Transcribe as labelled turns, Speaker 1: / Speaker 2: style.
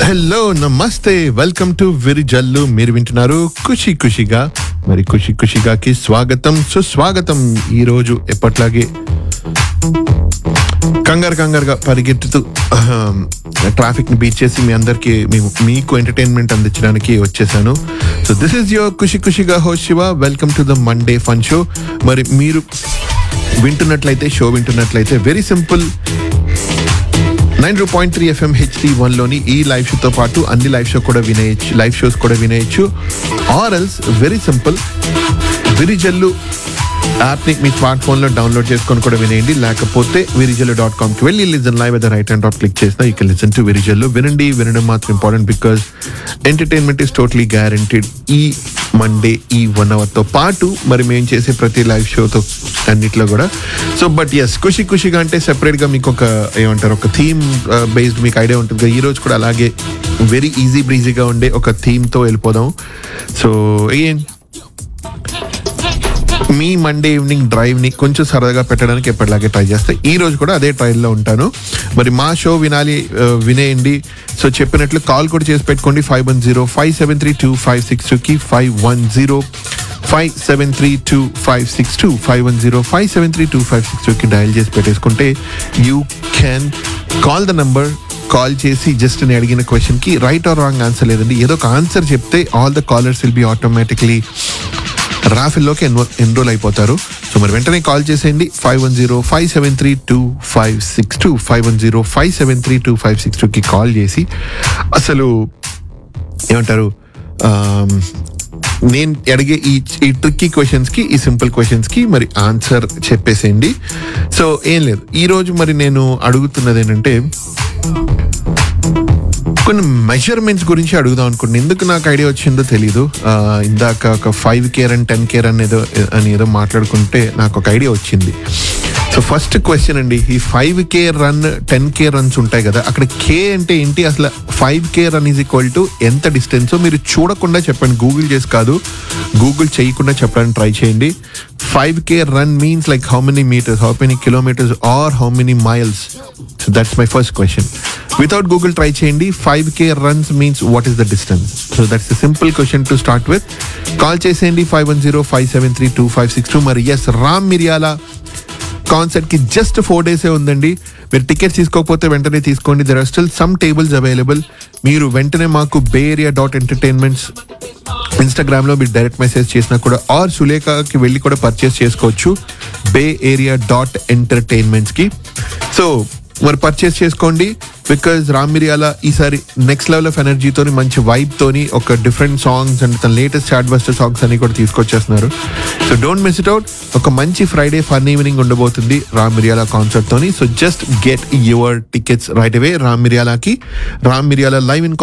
Speaker 1: hello నమస్తే welcome to విరిజల్లు మీరు వింటున్నారు ఖుషి ఖుషిగా మరి ఖుషి ఖుషిగాకి స్వాగతం సుస్వాగతం ఈ రోజు ఎప్పట్లాగే కంగారు కంగారుగా పరిగెత్తుతూ ట్రాఫిక్ ని బీచ్ చేసి మీ అందరికి మీకు ఎంటర్టైన్మెంట్ అందించడానికి వచ్చేసాను so this is your Khushi ఖుషిగా హో Shiva welcome to the Monday fun show మరి మీరు వింటున్నట్లయితే షో వింటున్నట్లయితే very simple nine two point three FM HD వన్లోని ఈ లైవ్ షోతో పాటు అన్ని లైవ్ షో కూడా వినేయచ్చు లైవ్ షోస్ కూడా వినేయచ్చు or else very simple Virijallu యాప్ని మీ స్మార్ట్ ఫోన్లో డౌన్లోడ్ చేసుకొని కూడా వినేయండి లేకపోతే విరిజల్లు డాట్ కామ్కి వెళ్ళి లిజన్ లైవ్ అదే రైట్ హ్యాండ్ డాట్ క్లిక్ చేసినా ఈ లిజన్ టు విరిజల్లు వినండి వినడం మాత్రం important because entertainment is totally guaranteed ఈ మండే ఈ వన్ అవర్తో పాటు మరి మేము చేసే ప్రతి లైవ్ షోతో అన్నిట్లో కూడా సో బట్ ఎస్ ఖుషి ఖుషిగా అంటే సెపరేట్గా మీకు ఒక ఏమంటారు ఒక థీమ్ బేస్డ్ మీకు ఐడియా ఉంటుంది కదా ఈ రోజు కూడా అలాగే వెరీ ఈజీ బ్రీజీగా ఉండే ఒక థీమ్తో వెళ్ళిపోదాం సో ఏం మీ మండే ఈవినింగ్ డ్రైవ్ ని కొంచెం సరదాగా పెట్టడానికి ఎప్పటిలాగే ట్రై చేస్తా ఈ రోజు కూడా అదే ట్రైల్ లో ఉంటాను మరి మా షో వినాలి ఆ, వినేయండి సో చెప్పినట్లు కాల్ కూడా చేసి పెట్టుకోండి five one zero five seven three two five six two కి five one zero five seven three two five six two five one zero five seven three two five six టూకి dial చేసి పెట్టేసుకుంటే you can call the number call చేసి just నేను అడిగిన question కి right are wrong answer లేదండి ఏదో ఒక ఆన్సర్ చెప్తే all the callers will be automatically రాఫిల్లోకి ఎన్రో ఎన్రోల్ అయిపోతారు సో మరి వెంటనే కాల్ చేసేయండి five one zero five seven three two five six two five one zero five seven three two five six టూకి కాల్ చేసి అసలు ఏమంటారు ఆమ్, నేను అడిగే ఈ ఈ ట్రిక్కీ క్వశ్చన్స్కి ఈ సింపుల్ క్వశ్చన్స్కి మరి ఆన్సర్ చెప్పేసేయండి సో ఏం లేదు ఈ రోజు మరి నేను అడుగుతున్నది ఏంటంటే కొన్ని మెజర్మెంట్స్ గురించి అడుగుదాం అనుకుంటున్నాను ఎందుకు నాకు ఐడియా వచ్చిందో తెలీదు ఆ, ఇందాక ఒక five care and ten care అనేదో అని ఏదో మాట్లాడుకుంటే నాకు ఒక ఐడియా వచ్చింది సో ఫస్ట్ క్వశ్చన్ అండి ఈ five K run ten K runs ఉంటాయి కదా అక్కడ కే అంటే ఏంటి అసలు five K run is equal to ఎంత డిస్టెన్స్ మీరు చూడకుండా చెప్పండి గూగుల్ చేసి కాదు గూగుల్ చేయకుండా చెప్పడానికి ట్రై చేయండి five K run means like how many metres how many kilometres or how many miles so that's my first question without Google try చేయండి five K runs means what is the distance so that's the simple question to start with call చేసేయండి five one zero five seven three two five six two మరి S Ram Miriyala concert కి just four డేసే ఉందండి మీరు tickets తీసుకోకపోతే వెంటనే తీసుకోండి there are still some tables available మీరు వెంటనే మాకు Bay Area dot entertainments Instagram లో మీరు డైరెక్ట్ మెసేజ్ చేసినా కూడా ఆర్ సులేఖకి వెళ్ళి కూడా పర్చేస్ చేసుకోవచ్చు బే ఏరియా డాట్ ఎంటర్టైన్మెంట్స్ కి సో మరి పర్చేస్ చేసుకోండి బికాజ్ రామ్ మిరియాల ఈసారి నెక్స్ట్ లెవెల్ ఆఫ్ ఎనర్జీతోని మంచి వైబ్ తోని ఒక డిఫరెంట్ సాంగ్స్ అండ్ తన లేటెస్ట్ చాట్ బస్టర్ సాంగ్స్ అన్ని కూడా తీసుకొచ్చేస్తున్నారు so don't miss it out ఒక మంచి ఫ్రైడే ఫన్ ఈవినింగ్ ఉండబోతుంది రామ్ మిరియాల కాన్సర్ట్ తోని so just get your tickets right away Ram మిరియాలకి రామ్ మిరియాల లైవ్ ఇన్